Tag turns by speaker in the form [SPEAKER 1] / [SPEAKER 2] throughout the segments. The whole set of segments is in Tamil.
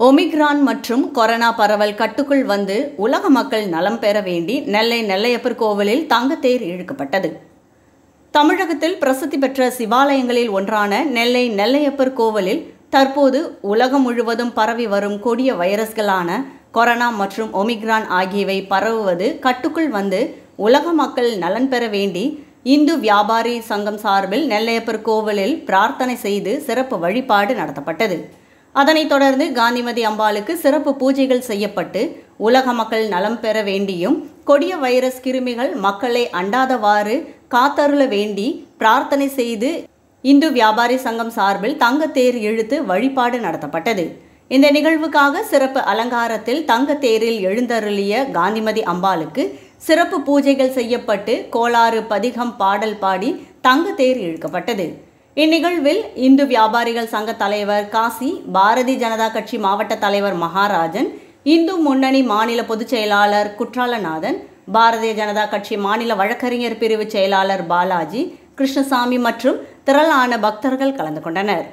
[SPEAKER 1] ஒமிக்ரான் மற்றும் கொரோனா பரவல் கட்டுக்குள் வந்து உலக மக்கள் நலம் பெற வேண்டி நெல்லை நெல்லையப்பர் கோவிலில் தங்கத்தேர் இழுக்கப்பட்டது தமிழகத்தில் பிரசித்தி பெற்ற சிவாலயங்களில் ஒன்றான நெல்லை நெல்லையப்பர் கோவிலில் தற்போது உலகம் முழுவதும் பரவி வரும் கொடிய வைரஸ்களான கொரோனா மற்றும் ஒமிக்ரான் ஆகியவை பரவுவது கட்டுக்குள் வந்து உலக மக்கள் நலன் பெற வேண்டி இந்து வியாபாரி சங்கம் சார்பில் நெல்லையப்பர் கோவிலில் பிரார்த்தனை செய்து சிறப்பு வழிபாடு நடத்தப்பட்டது அதனைத் தொடர்ந்து காந்திமதி அம்பாளுக்கு சிறப்பு பூஜைகள் செய்யப்பட்டு உலக மக்கள் நலம் பெற வேண்டியும் கொடிய வைரஸ் கிருமிகள் மக்களை அண்டாதவாறு காத்தருள வேண்டி பிரார்த்தனை செய்து இந்து வியாபாரி சங்கம் சார்பில் தங்கத்தேர் இழுத்து வழிபாடு நடத்தப்பட்டது இந்த நிகழ்வுக்காக சிறப்பு அலங்காரத்தில் தங்கத்தேரில் எழுந்தருளிய காந்திமதி அம்பாளுக்கு சிறப்பு பூஜைகள் செய்யப்பட்டு கோளாறு பதிகம் பாடல் பாடி தங்கத்தேர் இழுக்கப்பட்டது இந்நிகழ்வில் இந்து வியாபாரிகள் சங்க தலைவர் காசி பாரதி ஜனதா கட்சி மாவட்ட தலைவர் மகாராஜன் இந்து முன்னணி மாநில பொதுச் செயலாளர் குற்றாலநாதன் பாரதிய ஜனதா கட்சி மாநில வழக்கறிஞர் பிரிவு செயலாளர் பாலாஜி கிருஷ்ணசாமி மற்றும் திரளான பக்தர்கள் கலந்து கொண்டனர்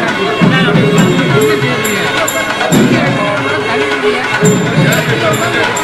[SPEAKER 2] தள்ளி